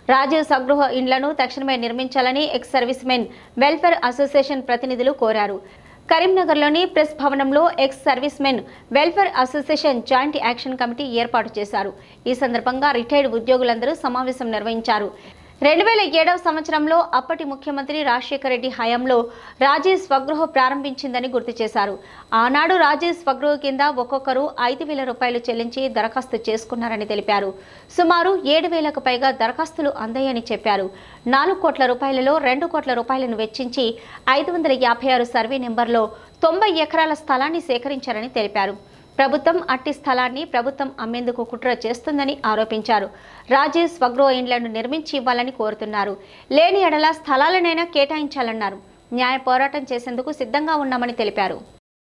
రాజీవ్ స్వగృహ ఇండ్లను తక్షణమే నిర్మించాలని ex service men welfare association ప్రతినిధులు కోరారు కరీంనగర్లోని ప్రెస్ భవనంలో ex service men welfare association joint action committee ఏర్పాటు చేశారు ఈ సందర్భంగా రిటైర్డ్ ఉద్యోగులందరూ సమావేశం నిర్వహించారు రెండు వేల ఏడవ సంవత్సరంలో అప్పటి ముఖ్యమంత్రి రాజశేఖర రెడ్డి హయాంలో రాజీవ్ స్వగృహ ప్రారంభించిందని గుర్తు చేశారు ఆనాడు రాజీవ్ స్వగృహ కింద ఒక్కొక్కరు ఐదు వేల రూపాయలు చెల్లించి దరఖాస్తు చేసుకున్నారని తెలిపారు సుమారు ఏడు వేలకు పైగా దరఖాస్తులు అందాయని చెప్పారు నాలుగు కోట్ల రూపాయలలో రెండు కోట్ల రూపాయలను వెచ్చించి ఐదు వందల యాభై ఆరు సర్వే నెంబర్లో తొంభై ఎకరాల స్థలాన్ని సేకరించారని తెలిపారు ప్రభుత్వం అట్టి స్థలాన్ని ప్రభుత్వం అమ్మేందుకు కుట్ర చేస్తుందని ఆరోపించారు రాజీవ్ స్వగృహ ఇండ్లను నిర్మించి ఇవ్వాలని కోరుతున్నారు లేని ఎడల స్థలాలనైనా కేటాయించాలన్నారు న్యాయ పోరాటం చేసేందుకు సిద్ధంగా ఉన్నామని తెలిపారు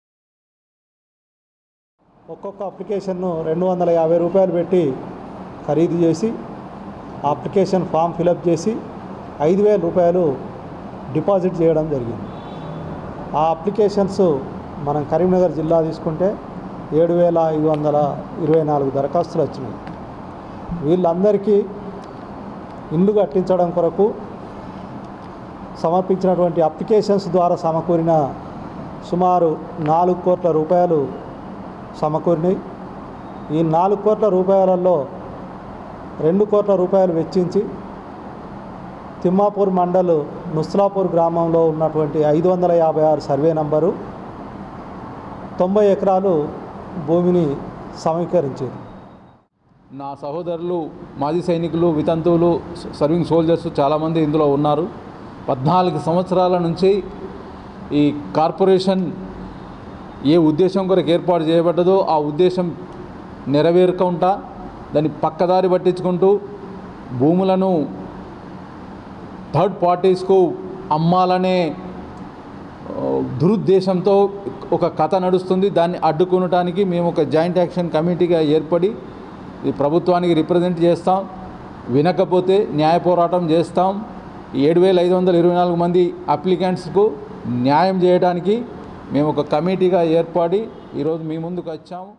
ఒక్కొక్క అప్లికేషన్ను రెండు వందల యాభై రూపాయలు పెట్టి ఖరీదు చేసి ఆ అప్లికేషన్ ఫామ్ ఫిలప్ చేసి ఐదు వేల రూపాయలు డిపాజిట్ చేయడం జరిగింది ఆ అప్లికేషన్స్ మనం కరీంనగర్ జిల్లా తీసుకుంటే ఏడు వేల ఐదు వందల ఇరవై నాలుగు దరఖాస్తులు వచ్చినాయి వీళ్ళందరికీ ఇల్లు కట్టించడం కొరకు సమర్పించినటువంటి అప్లికేషన్స్ ద్వారా సమకూరిన సుమారు నాలుగు కోట్ల రూపాయలు సమకూరినాయి ఈ నాలుగు కోట్ల రూపాయలలో రెండు కోట్ల రూపాయలు వెచ్చించి తిమ్మాపూర్ మండల్ నుస్లాపూర్ గ్రామంలో ఉన్నటువంటి ఐదు వందల యాభై ఆరు సర్వే నంబరు తొంభై ఎకరాలు భూమిని సమీకరించారు నా సహోదరులు మాజీ సైనికులు వితంతువులు స- సర్వింగ్ సోల్జర్స్ చాలామంది ఇందులో ఉన్నారు పద్నాలుగు సంవత్సరాల నుంచి ఈ కార్పొరేషన్ ఏ ఉద్దేశం కొరకు ఏర్పాటు చేయబడ్డదో ఆ ఉద్దేశం నెరవేరకుండా దాన్ని పక్కదారి పట్టించుకుంటూ భూములను థర్డ్ పార్టీస్కు అమ్మాలనే ఆ, దురుద్దేశంతో ఒక కథ నడుస్తుంది దాన్ని అడ్డుకొనటానికి మేము ఒక జాయింట్ యాక్షన్ కమిటీగా ఏర్పడి ఈ ప్రభుత్వానికి రిప్రజెంట్ చేస్తాం వినకపోతే న్యాయ పోరాటం చేస్తాం ఏడు వేల ఐదు వందల ఇరవై నాలుగు మంది అప్లికెంట్స్కు న్యాయం చేయడానికి మేము ఒక కమిటీగా ఏర్పడి ఈరోజు మీ ముందుకు వచ్చాము